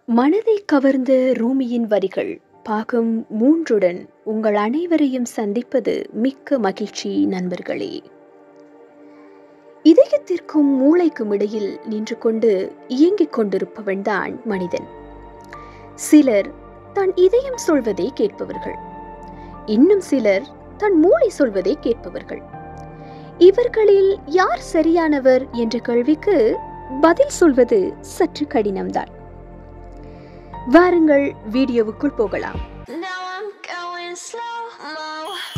மனதை கவர்ந்த ரூமியின் வரிகள் பாகம் மூன்றுடன் உங்கள் அனைவரையும் சந்திப்பது மிக்க மகிழ்ச்சி நண்பர்களே இதயத்திற்கும் மூளைக்கும் இடையில் நின்று கொண்டு இயங்கிக் கொண்டிருப்பவன்தான் மனிதன் சிலர் தன் இதயம் சொல்வதை கேட்பவர்கள் இன்னும் சிலர் தன் மூளை சொல்வதை கேட்பவர்கள் இவர்களில் யார் சரியானவர் என்ற கேள்விக்கு பதில் சொல்வது சற்று கடினம்தான் வாருங்கள் வீடியோவுக்குள் போகலாம் Now I'm going slow mo.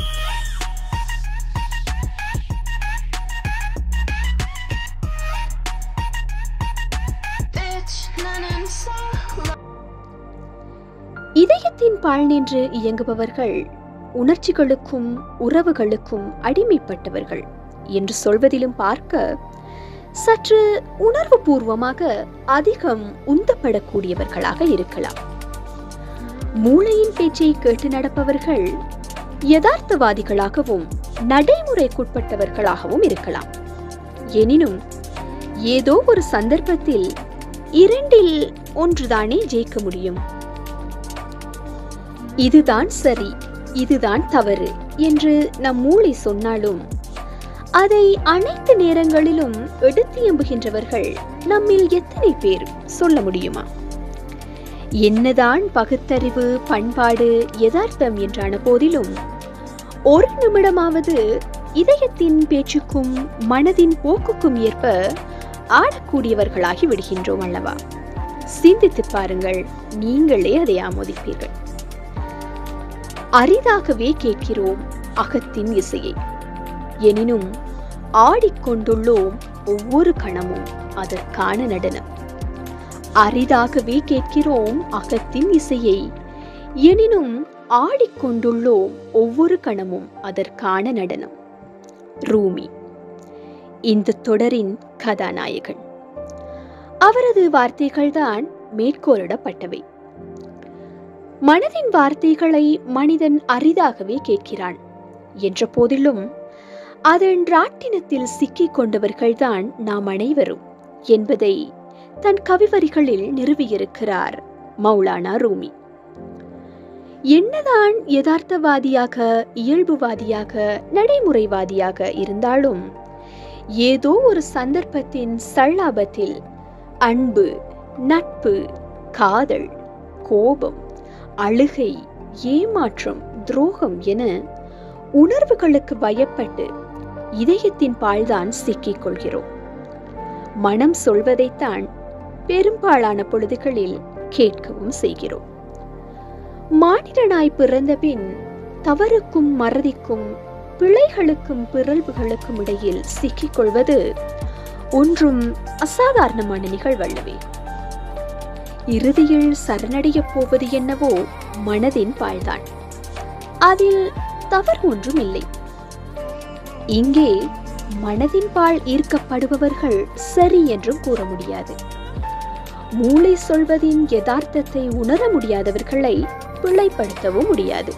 Bitch, none and slow இதயத்தின் பால் நின்று இயங்குபவர்கள் உணர்ச்சிகளுக்கும் உறவுகளுக்கும் அடிமைப்பட்டவர்கள் என்று சொல்வதிலும் பார்க்க சற்று உணர்வுபூர்வமாக அதிகம் உந்தப்படக்கூடியவர்களாக இருக்கலாம் மூளையின் பேச்சை கேட்டு நடப்பவர்கள் யதார்த்தவாதிகளாகவும் நடைமுறைக்குட்பட்டவர்களாகவும் இருக்கலாம் எனினும் ஏதோ ஒரு சந்தர்ப்பத்தில் இரண்டில் ஒன்றுதானே ஜெயிக்க முடியும் இதுதான் சரி இதுதான் தவறு என்று நம் மூளை சொன்னாலும் அதை அனைத்து நேரங்களிலும் எடுத்து எம்புகின்றவர்கள் நம்மில் எத்தனை பேர் சொல்ல முடியுமா என்னதான் பகுத்தறிவு பண்பாடு யதார்த்தம் என்றான போதிலும் ஒரு நிமிடமாவது இதயத்தின் பேச்சுக்கும் மனதின் போக்குக்கும் ஏற்ப ஆடக்கூடியவர்களாகி விடுகின்றோம் அல்லவா சிந்தித்து பாருங்கள் நீங்களே அதை ஆமோதிப்பீர்கள் அரிதாகவே கேட்கிறோம் அகத்தின் இசையை எனினும் ஆடிக்கொண்டுள்ளோம் ஒவ்வொரு கணமும் அதற்கான நடனம் அரிதாகவே கேட்கிறோம் அகத்தின் இசையை எனினும் ஆடிக்கொண்டுள்ளோம் ஒவ்வொரு கணமும் அதற்கான நடனம் ரூமி இந்த தொடரின் கதாநாயகன் அவரது வார்த்தைகள்தான் மேற்கோளிடப்பட்டவை மனதின் வார்த்தைகளை மனிதன் அரிதாகவே கேட்கிறான் என்ற போதிலும் அதன் ராட்டினத்தில் சிக்கிக் கொண்டவர்கள்தான் நாம் அனைவரும் என்பதை தன் கவிவரிகளில் நிறுவியிருக்கிறார் மௌலானா ரூமி என்னதான் யதார்த்தவாதியாக இயல்புவாதியாக நடைமுறைவாதியாக இருந்தாலும் ஏதோ ஒரு சந்தர்ப்பத்தின் சல்லாபத்தில் அன்பு நட்பு காதல் கோபம் அழுகை ஏமாற்றம் துரோகம் என உணர்வுகளுக்கு பயப்பட்டு இதயத்தின் பால்தான் சிக்கிக் கொள்கிறோம் மனம் சொல்வதைத்தான் பெரும்பாலான பொழுதுகளில் கேட்கவும் செய்கிறோம் மானிடனாய் பிறந்த பின் தவறுக்கும் மறதிக்கும் பிழைகளுக்கும் பிறழ்வுகளுக்கும் இடையில் சிக்கிக் கொள்வது ஒன்றும் அசாதாரணமான நிகழ்வல்லவே இறுதியில் சரணடையப் போவது என்னவோ மனதின் பாழ்தான் அதில் தவறு ஒன்றும் இல்லை இங்கே மனதின் பால் ஈர்க்கப்படுபவர்கள் சரி என்றும் கூற முடியாது மூளை சொல்வதின் யதார்த்தத்தை உணர முடியாதவர்களை பிழைப்படுத்தவும் முடியாது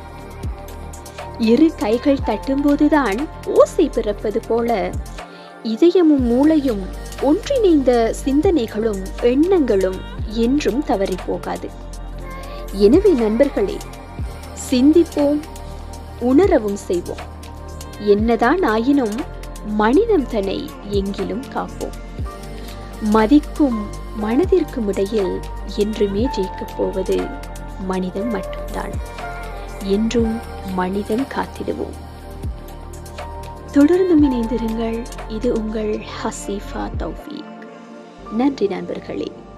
இரு கைகள் தட்டும்போதுதான் ஓசை பிறப்பது போல இதயமும் மூளையும் ஒன்றிணைந்த சிந்தனைகளும் எண்ணங்களும் என்றும் தவறி போகாது எனவே நண்பர்களே சிந்திப்போம் உணரவும் செய்வோம் என்னதான் ஆயினும் மனிதம் தன்னை எங்கிலும் காப்போம் மதிக்கும் மனதிற்கும் இடையில் என்றுமே ஜெயிக்கப் போவது மனிதன் மட்டும்தான் என்றும் மனிதன் காத்திடுவோம் தொடர்ந்தும் இணைந்திருங்கள் இது உங்கள் ஹசீஃபா தௌஃபீக் நன்றி நண்பர்களே